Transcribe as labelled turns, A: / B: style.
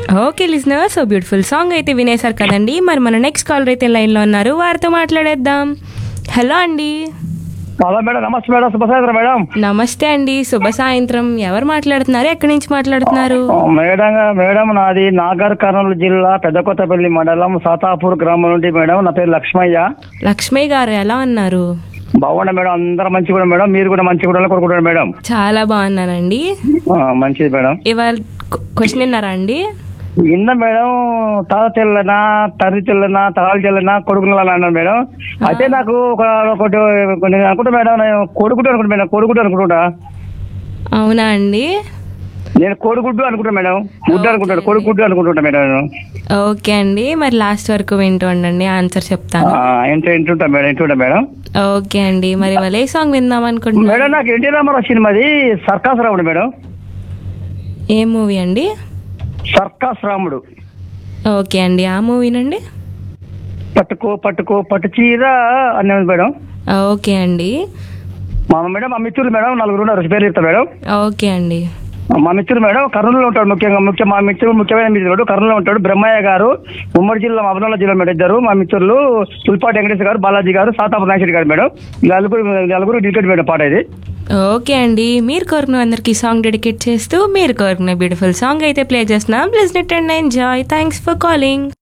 A: okay listener so beautiful song అయితే వినేశారు కదండి మరి మన నెక్స్ట్ కాలర్ అయితే లైన్లో ఉన్నారు వారితో మాట్లాడేద్దాం హలో అండి
B: హలో మేడం నమస్తే మేడం శుభ సాయంత్రం మేడం
A: నమస్తే అండి శుభ సాయంత్రం ఎవరు మాట్లాడుతున్నారు ఎక్కడి నుంచి మాట్లాడుతున్నారు
B: మేడం మేడం నాది నాగర్ కర్నూలు జిల్లా పెద్దకొత్తపల్లి మండలం సాతాపూర్ గ్రామం నుండి మేడం నా పేరు లక్ష్మయ్య
A: లక్ష్మయ్య గారు ఎలా ఉన్నారు
B: బాగున్నా మేడం అందరూ మంచిగా కూడా మేడం మీరు కూడా మంచిగా కూడా కోరుకుంటారు మేడం
A: చాలా బాగున్నానండి
B: ఆ, మంచిది మేడం
A: ఇవాళ క్వశ్చన్ విన్నారా అండి
B: ఇంద మేడం తాత తెల్లనా తల్లి తెల్లనా తాళి తెల్లనా కొడుకున అన్నాను మేడం అయితే నాకు ఒక ఒకటి నేను అనుకుంటా మేడం నేను కొడుకుంటూ అనుకుంటా మేడం కొడుకుంటూ అనుకుంటా
A: అవునా అండి
B: నేను కోడిగుడ్డు అనుకుంటా మేడం గుడ్డు అనుకుంటాను కొడుకుడ్డు అనుకుంటుంటా మేడం నేను
A: ఓకే అండి మరి లాస్ట్ వరకు వింటూ ఉండండి ఆన్సర్ చెప్తాను
B: ఆ, ఇంట ఇంటుంటా మేడం ఇంటుంటా మేడం
A: ఓకే అండి మరి ఇవాళ ఏ సాంగ్ విందాం అనుకుంటున్నారు
B: మేడం నాకు ఎన్టీ రామారావు సినిమాది సర్కాస్ రాముడు మేడం
A: ఏ మూవీ అండి
B: సర్కాస్ రాముడు
A: ఓకే అండి ఆ మూవీనండి
B: పట్టుకో పట్టుకో పట్టు చీర అని ఉంది మేడం
A: ఓకే అండి
B: మా మేడం మా మిత్రులు మేడం నలుగురు ఉన్నారు పేరు చెప్తా మేడం
A: ఓకే అండి
B: మా మిత్రుడు మేడం కర్నూలులో ఉంటాడు ముఖ్యంగా ముఖ్య మా మిత్రుడు ముఖ్యమైన మిత్రుడు కర్నూలులో ఉంటాడు బ్రహ్మయ్య గారు ఉమ్మడి జిల్లా మబనాల జిల్లా మేడం ఇద్దరు మా మిత్రులు తుల్పాటి వెంకటేశ్వర గారు బాలాజీ గారు సాతాప నాగేశ్వరి గారు మేడం ఈ నలుగురు నలుగురు డికెట్ మేడం పాట ఇది
A: ఓకే అండి మీరు కోరుకున్న అందరికి సాంగ్ డెడికేట్ చేస్తూ మీరు కోరుకున్న బ్యూటిఫుల్ సాంగ్ అయితే ప్లే చేస్తున్నాం please net and enjoy thanks for calling